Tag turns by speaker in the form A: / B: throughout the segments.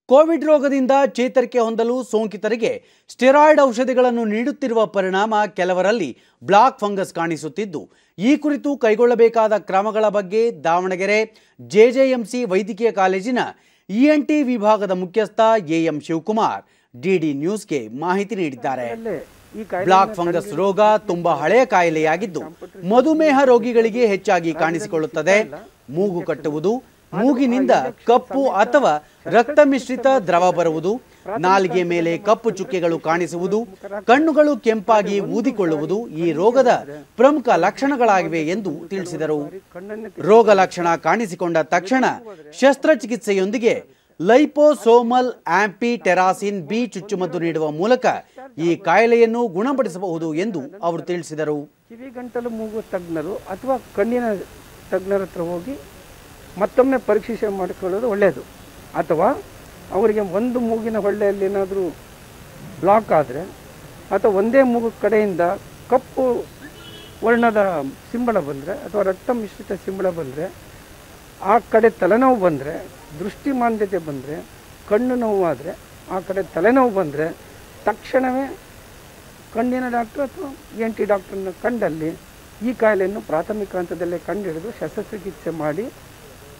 A: Covid ರೋಗದಿಂದ ಚೇತರಿಕೆ ಹೊಂದಲು ಸೋಂಕಿತರಿಗೆ ಸ್ಟೆರಾಯ್ಡ್ ಔಷಧಿಗಳನ್ನು ನೀಡುತ್ತಿರುವ ಪರಿಣಾಮ ಕೆಲವರಲ್ಲಿ ಬ್ಲಾಕ್ ಫಂಗಸ್ ಕಾಣಿಸುತ್ತಿದ್ದು ಈ ಕುರಿತು ಕೈಗೊಳ್ಳಬೇಕಾದ ಕ್ರಮಗಳ ಬಗ್ಗೆ ದಾವಣಗೆರೆ ಜೆಜೆಎಂಸಿ ವೈದ್ಯಕೀಯ ಕಾಲೇಜಿನ ಇಎನ್ಟಿ ವಿಭಾಗದ ಮುಖ್ಯಸ್ಥ ಎಎಂ ಶಿವಕುಮಾರ್ ಡಿಡಿ ನ್ಯೂಸ್ಗೆ ಮಾಹಿತಿ ನೀಡಿದ್ದಾರೆ ಬ್ಲಾಕ್ ಫಂಗಸ್ ರೋಗ ತುಂಬಾ ಹಳೆಯ ಕಾಯಿಲೆಯಾಗಿದ್ದು ಮಧುಮೇಹ ರೋಗಿಗಳಿಗೆ ಹೆಚ್ಚಾಗಿ ಕಾಣಿಸಿಕೊಳ್ಳುತ್ತದೆ ಮೂಗು ಕಟ್ಟುವುದು ಮೂಗಿನಿಂದ ಕಪ್ಪು ಅಥವಾ ರಕ್ತ ಮಿಶ್ರಿತ ದ್ರವ ಬರುವುದು ನಾಲಿಗೆ ಮೇಲೆ ಕಪ್ಪು ಚುಕ್ಕೆಗಳು ಕಾಣಿಸುವುದು ಕಣ್ಣುಗಳು ಕೆಂಪಾಗಿ ಊದಿಕೊಳ್ಳುವುದು ಈ ರೋಗದ ಪ್ರಮುಖ ಲಕ್ಷಣಗಳಾಗಿವೆ ಎಂದು ತಿಳಿಸಿದರು ರೋಗ ಲಕ್ಷಣ ಕಾಣಿಸಿಕೊಂಡ ತಕ್ಷಣ ಶಸ್ತ್ರಚಿಕಿತ್ಸೆಯೊಂದಿಗೆ ಲೈಪೋಸೋಮಲ್ ಆಂಪಿ ಟೆರಾಸಿನ್ ಬಿ ಚುಚ್ಚುಮದ್ದು ನೀಡುವ ಮೂಲಕ ಈ ಕಾಯಿಲೆಯನ್ನು ಗುಣಪಡಿಸಬಹುದು ಎಂದು ಅವರು ತಿಳಿಸಿದರು
B: ಕಿವಿ ಗಂಟಲು ಮೂಗು ತಜ್ಞರು ಅಥವಾ ಕಣ್ಣಿನ ತಜ್ಞರ ಹತ್ರ ಹೋಗಿ ಮತ್ತೊಮ್ಮೆ ಪರೀಕ್ಷೆ ಮಾಡಿಕೊಳ್ಳೋದು ಒಳ್ಳೆಯದು ಅಥವಾ ಅವರಿಗೆ ಒಂದು ಮೂಗಿನ ಹೊಳ್ಳೆಯಲ್ಲಿ ಏನಾದರೂ ಬ್ಲಾಕ್ ಆದರೆ ಅಥವಾ ಒಂದೇ ಮೂಗು ಕಡೆಯಿಂದ ಕಪ್ಪು ವರ್ಣದ ಸಿಂಬಳ ಬಂದರೆ ಅಥವಾ ರಕ್ತ ಮಿಶ್ರಿತ ಸಿಂಬಳ ಬಂದರೆ ಆ ಕಡೆ ತಲೆನೋವು ಬಂದರೆ ದೃಷ್ಟಿಮಾಂದ್ಯತೆ ಬಂದರೆ ಕಣ್ಣು ನೋವಾದರೆ ಆ ಕಡೆ ತಲೆನೋವು ಬಂದರೆ ತಕ್ಷಣವೇ ಕಣ್ಣಿನ ಡಾಕ್ಟ್ರು ಅಥವಾ ಎನ್ ಟಿ ಡಾಕ್ಟ್ರನ್ನ ಕಂಡಲ್ಲಿ ಈ ಕಾಯಿಲೆಯನ್ನು ಪ್ರಾಥಮಿಕ ಹಂತದಲ್ಲೇ ಕಂಡುಹಿಡಿದು ಶಸ್ತ್ರಚಿಕಿತ್ಸೆ ಮಾಡಿ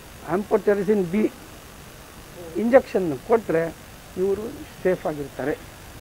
B: ಆಂಪೋಟೆರಿಸಿನ್ ಬಿ ಇಂಜೆಕ್ಷನ್ ಕೊಟ್ಟರೆ ಇವರು ಸೇಫ್ ಆಗಿರ್ತಾರೆ